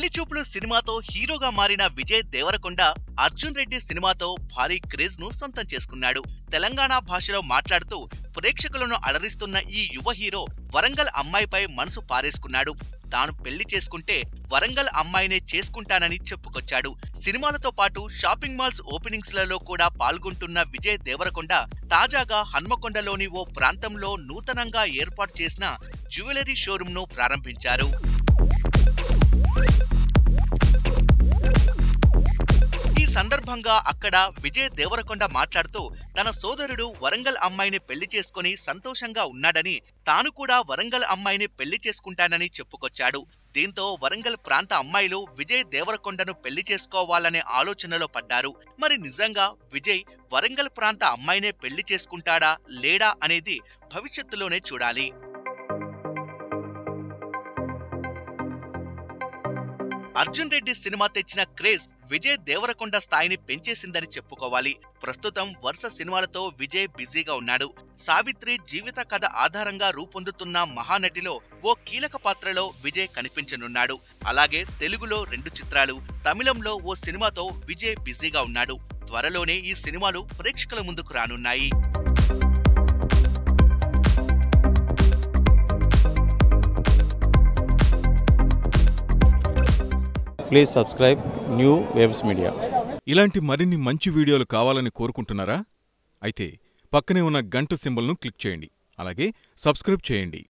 పెళ్లి చూపులు సినిమాతో హీరోగా మారిన విజయ్ దేవరకొండ అర్జున్ రెడ్డి సినిమాతో భారీ క్రేజ్ ను సొంతం చేసుకున్నాడు తెలంగాణ భాషలో మాట్లాడుతూ ప్రేక్షకులను అలరిస్తున్న ఈ యువ హీరో వరంగల్ అమ్మాయిపై మనసు పారేసుకున్నాడు తాను పెళ్లి చేసుకుంటే వరంగల్ అమ్మాయినే చేసుకుంటానని చెప్పుకొచ్చాడు సినిమాలతో పాటు షాపింగ్ మాల్స్ ఓపెనింగ్స్ లలో కూడా పాల్గొంటున్న విజయ్ దేవరకొండ తాజాగా హన్మకొండలోని ఓ ప్రాంతంలో నూతనంగా ఏర్పాటు చేసిన జ్యువెలరీ షోరూమ్ ను ప్రారంభించారు ఈ సందర్భంగా అక్కడ విజయ్ దేవరకొండ మాట్లాడుతూ తన సోదరుడు వరంగల్ అమ్మాయిని పెళ్లి చేసుకుని సంతోషంగా ఉన్నాడని తాను కూడా వరంగల్ అమ్మాయిని పెళ్లి చేసుకుంటానని చెప్పుకొచ్చాడు దీంతో వరంగల్ ప్రాంత అమ్మాయిలు విజయ్ దేవరకొండను పెళ్లి చేసుకోవాలనే ఆలోచనలో పడ్డారు మరి నిజంగా విజయ్ వరంగల్ ప్రాంత అమ్మాయినే పెళ్లి చేసుకుంటాడా లేడా అనేది భవిష్యత్తులోనే చూడాలి అర్జున్ రెడ్డి సినిమా తెచ్చిన క్రేజ్ విజయ్ దేవరకొండ స్థాయిని పెంచేసిందని చెప్పుకోవాలి ప్రస్తుతం వరుస సినిమాలతో విజయ్ బిజీగా ఉన్నాడు సావిత్రి జీవిత కథ ఆధారంగా రూపొందుతున్న మహానటిలో ఓ కీలక పాత్రలో విజయ్ కనిపించనున్నాడు అలాగే తెలుగులో రెండు చిత్రాలు తమిళంలో ఓ సినిమాతో విజయ్ బిజీగా ఉన్నాడు త్వరలోనే ఈ సినిమాలు ప్రేక్షకుల ముందుకు రానున్నాయి please subscribe new waves media ఇలాంటి మరిన్ని మంచి వీడియోలు కావాలని కోరుకుంటున్నారా అయితే పక్కనే ఉన్న గంట సింబల్ను క్లిక్ చేయండి అలాగే సబ్స్క్రైబ్ చేయండి